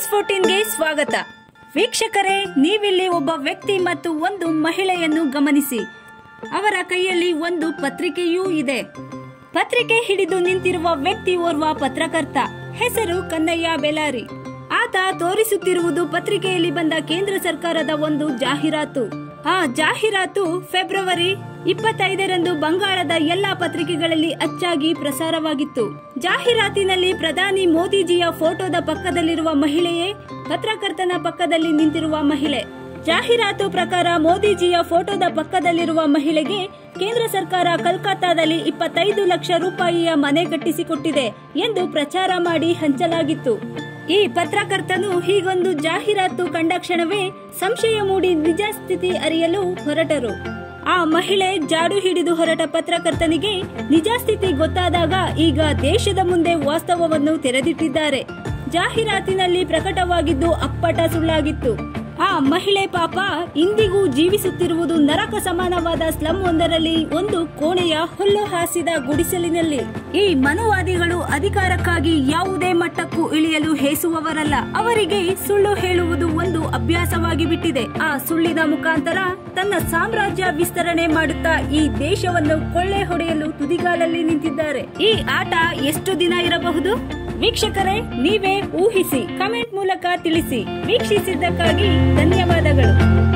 ಫೋರ್ಟೀನ್ಗೆ ಸ್ವಾಗತ ವೀಕ್ಷಕರೇ ನೀವಿಲ್ಲಿ ಒಬ್ಬ ವ್ಯಕ್ತಿ ಮತ್ತು ಒಂದು ಮಹಿಳೆಯನ್ನು ಗಮನಿಸಿ ಅವರ ಕೈಯಲ್ಲಿ ಒಂದು ಪತ್ರಿಕೆಯೂ ಇದೆ ಪತ್ರಿಕೆ ಹಿಡಿದು ನಿಂತಿರುವ ವ್ಯಕ್ತಿ ಓರ್ವ ಪತ್ರಕರ್ತ ಹೆಸರು ಕನ್ನಯ್ಯ ಬೆಲಾರಿ ಆತ ತೋರಿಸುತ್ತಿರುವುದು ಪತ್ರಿಕೆಯಲ್ಲಿ ಬಂದ ಕೇಂದ್ರ ಸರ್ಕಾರದ ಒಂದು ಜಾಹೀರಾತು ಆ ಜಾಹೀರಾತು ಫೆಬ್ರವರಿ ಇಪ್ಪತ್ತೈದರಂದು ಬಂಗಾಳದ ಎಲ್ಲಾ ಪತ್ರಿಕೆಗಳಲ್ಲಿ ಅಚ್ಚಾಗಿ ಪ್ರಸಾರವಾಗಿತ್ತು ಜಾಹೀರಾತಿನಲ್ಲಿ ಪ್ರಧಾನಿ ಮೋದಿಜಿಯ ಫೋಟೋದ ಪಕ್ಕದಲ್ಲಿರುವ ಮಹಿಳೆಯೇ ಪತ್ರಕರ್ತನ ಪಕ್ಕದಲ್ಲಿ ನಿಂತಿರುವ ಮಹಿಳೆ ಜಾಹೀರಾತು ಪ್ರಕಾರ ಮೋದಿಜಿಯ ಫೋಟೋದ ಪಕ್ಕದಲ್ಲಿರುವ ಮಹಿಳೆಗೆ ಕೇಂದ್ರ ಸರ್ಕಾರ ಕಲ್ಕತ್ತಾದಲ್ಲಿ ಇಪ್ಪತ್ತೈದು ಲಕ್ಷ ರೂಪಾಯಿಯ ಮನೆ ಕಟ್ಟಿಸಿಕೊಟ್ಟಿದೆ ಎಂದು ಪ್ರಚಾರ ಮಾಡಿ ಹಂಚಲಾಗಿತ್ತು ಈ ಪತ್ರಕರ್ತನು ಹೀಗೊಂದು ಜಾಹೀರಾತು ಕಂಡ ಕ್ಷಣವೇ ಸಂಶಯ ಮೂಡಿ ನಿಜ ಸ್ಥಿತಿ ಅರಿಯಲು ಹೊರಟರು ಆ ಮಹಿಳೆ ಜಾಡು ಹಿಡಿದು ಹೊರಟ ಪತ್ರಕರ್ತನಿಗೆ ನಿಜ ಸ್ಥಿತಿ ಗೊತ್ತಾದಾಗ ಈಗ ದೇಶದ ಮುಂದೆ ವಾಸ್ತವವನ್ನು ತೆರೆದಿಟ್ಟಿದ್ದಾರೆ ಜಾಹೀರಾತಿನಲ್ಲಿ ಪ್ರಕಟವಾಗಿದ್ದು ಅಪ್ಪಟ ಸುಳ್ಳಾಗಿತ್ತು ಆ ಮಹಿಳೆ ಪಾಪ ಇಂದಿಗೂ ಜೀವಿಸುತ್ತಿರುವುದು ನರಕ ಸಮಾನವಾದ ಸ್ಲಂ ಒಂದರಲ್ಲಿ ಒಂದು ಕೋಣೆಯ ಹುಲ್ಲು ಹಾಸಿದ ಗುಡಿಸಲಿನಲ್ಲಿ ಈ ಮನುವಾದಿಗಳು ಅಧಿಕಾರಕ್ಕಾಗಿ ಯಾವುದೇ ಮಟ್ಟಕ್ಕೂ ಇಳಿಯಲು ಹೇಸುವವರಲ್ಲ ಅವರಿಗೆ ಸುಳ್ಳು ಹೇಳುವುದು ಒಂದು ಅಭ್ಯಾಸವಾಗಿ ಬಿಟ್ಟಿದೆ ಆ ಸುಳ್ಳಿನ ಮುಖಾಂತರ ತನ್ನ ಸಾಮ್ರಾಜ್ಯ ವಿಸ್ತರಣೆ ಮಾಡುತ್ತಾ ಈ ದೇಶವನ್ನು ಕೊಳ್ಳೆ ಹೊಡೆಯಲು ತುದಿಗಾಲಲ್ಲಿ ನಿಂತಿದ್ದಾರೆ ಈ ಆಟ ಎಷ್ಟು ದಿನ ಇರಬಹುದು ವೀಕ್ಷಕರೇ ನೀವೇ ಊಹಿಸಿ ಕಮೆಂಟ್ ಮೂಲಕ ತಿಳಿಸಿ ವೀಕ್ಷಿಸಿದ್ದಕ್ಕಾಗಿ ಧನ್ಯವಾದಗಳು